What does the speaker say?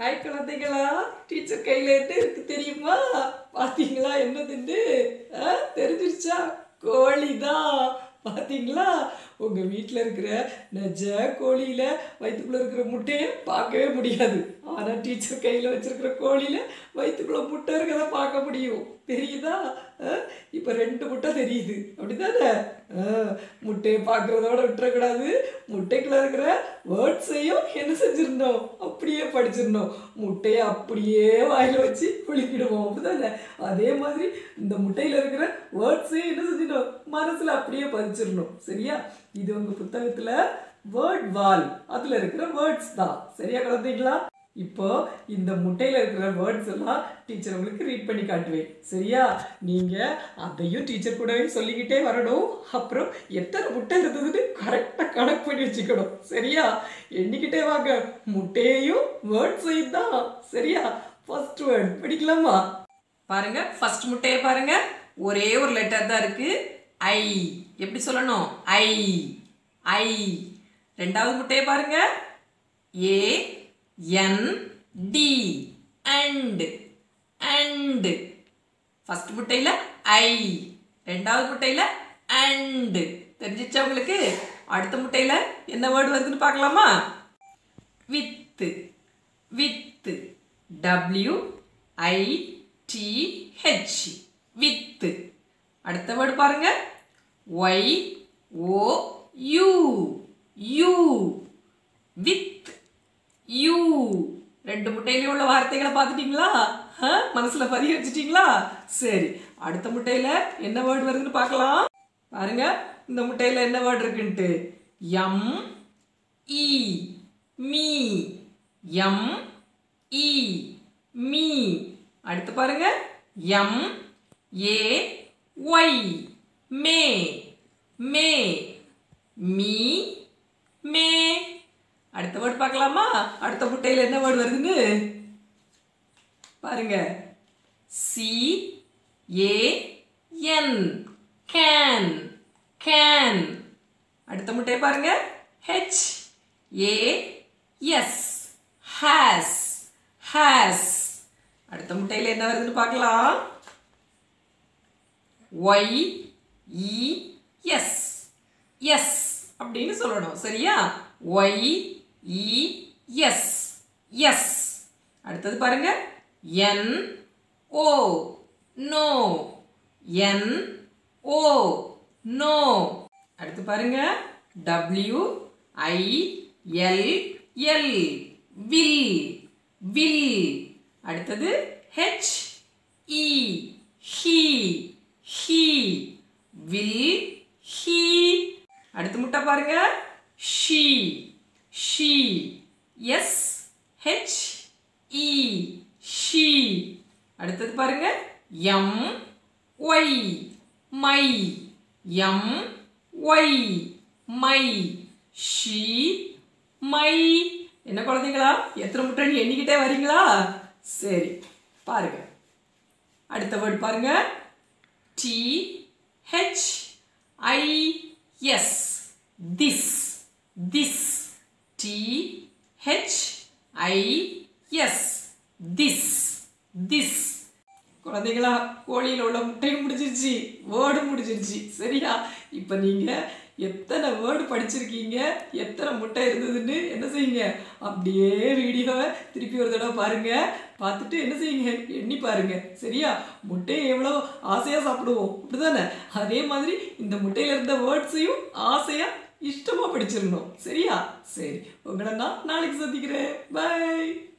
Hi குழந்தைகளா teacher கையில் என்ன இருக்கு தெரியுமா பார்த்தீங்களா என்னதுன்னு ஆ தெரிஞ்சிருச்சா கோழி தான் பார்த்தீங்களா உங்கள் வீட்டில் இருக்கிற நெஜ கோழியில் வயிற்றுக்குள்ளே இருக்கிற முட்டையை பார்க்கவே முடியாது ஆனால் டீச்சர் கையில் வச்சிருக்கிற கோழியில் வயிற்றுக்குள்ளே முட்டை இருக்கிறத பார்க்க முடியும் தெரியுதா இப்போ ரெண்டு முட்டை தெரியுது அப்படிதானே ஆ, முட்டையை பார்க்குறதோட விட்டுறக்கூடாது முட்டைக்குள்ள இருக்கிற வேர்ட்ஸையும் என்ன செஞ்சிடணும் அப்படியே படிச்சிடணும் முட்டையை அப்படியே வாயில் வச்சு குளிக்கிடுவோம் அப்படிதானே அதே மாதிரி இந்த முட்டையில் இருக்கிற வேர்ட்ஸையும் என்ன செஞ்சிடணும் மனசில் அப்படியே பதிச்சிடணும் சரியா இது உங்கள் புத்தகத்தில் வேர்ட் வால் அதில் இருக்கிற வேர்ட்ஸ் தான் சரியா குழந்தைங்களா இப்போ இந்த முட்டையில் இருக்கிற வேர்ட்ஸ் எல்லாம் டீச்சர் உங்களுக்கு ரீட் பண்ணி காட்டுவேன் சரியா நீங்கள் அதையும் டீச்சர் கூடவே சொல்லிக்கிட்டே வரணும் அப்புறம் எத்தனை முட்டை இருந்ததுன்னு கரெக்டாக கணக்கு பண்ணி வச்சுக்கணும் சரியா எண்ணிக்கிட்டே வாங்க முட்டையையும் வேர்ட்ஸையும் தான் சரியா ஃபர்ஸ்ட் வேர்ட் படிக்கலாமா பாருங்க ஃபர்ஸ்ட் முட்டையை பாருங்க ஒரே ஒரு லெட்டர் தான் இருக்கு ஐ எப்படி சொல்லணும் ஐ ஐ ரெண்டாவது முட்டையை பாருங்க A N D and and first முட்டையில் ஐ ரெண்டாவது முட்டையில் அண்ட் தெரிஞ்சிச்சா உங்களுக்கு அடுத்த முட்டையில் என்ன வேர்டு வருதுன்னு பார்க்கலாமா with with W I T H with அடுத்த வேர்டு பாருங்க Y O U you with you ரெண்டு முட்டையில உள்ள வார்த்தைகளை பார்த்துட்டீங்களா ஆ? மனசுல பதிய வச்சுட்டீங்களா சரி அடுத்த முட்டையில என்ன வேர்டு வருதுன்னு பார்க்கலாம் பாருங்க இந்த முட்டையில என்ன வேர்டு இருக்குன்ட்டு M E me M E me அடுத்து பாருங்க M A Y may may me may அடுத்த வேர்டு பார்க்கலாமா அடுத்த முட்டையில் என்ன வேர்டு வருதுன்னு பாருங்க C A N can can அடுத்த முட்டையை பாருங்க H A S has has அடுத்த முட்டையில் என்ன வருதுன்னு பார்க்கலாம் ஒய் இ எஸ் எஸ் அப்படின்னு சொல்லணும் சரியா ஒய் இ எஸ் எஸ் அடுத்தது பாருங்க என் ஓ நோ என் ஓ நோ அடுத்து பாருங்க W I L L will will அடுத்தது H E he he will he அடுத்த முட்டை பாருங்க she she S H E she அடுத்தது பாருங்க M Y my M Y my she my என்ன குழந்தைங்களா எத்தனை முட்டைன்னு எண்ணிக்கிட்டே வரீங்களா சரி பாருங்க அடுத்த வேர்டு பாருங்க T H I S this this T H I S this this குழந்தைங்களா கோழியில் உள்ள முட்டையும் முடிஞ்சிருச்சு வேர்டு முடிஞ்சிருச்சு சரியா இப்போ நீங்கள் எத்தனை வேர்டு படிச்சிருக்கீங்க எத்தனை முட்டை இருந்ததுன்னு என்ன செய்யுங்க அப்படியே வீடியோவை திருப்பி ஒரு தடவை பாருங்க பார்த்துட்டு என்ன செய்யுங்க எண்ணி பாருங்க சரியா முட்டையை எவ்வளோ ஆசையாக சாப்பிடுவோம் அப்படிதானே அதே மாதிரி இந்த முட்டையில் இருந்த வேர்ட்ஸையும் ஆசையாக இஷ்டமாக படிச்சிடணும் சரியா சரி உங்களை நான் நாளைக்கு சந்திக்கிறேன் பை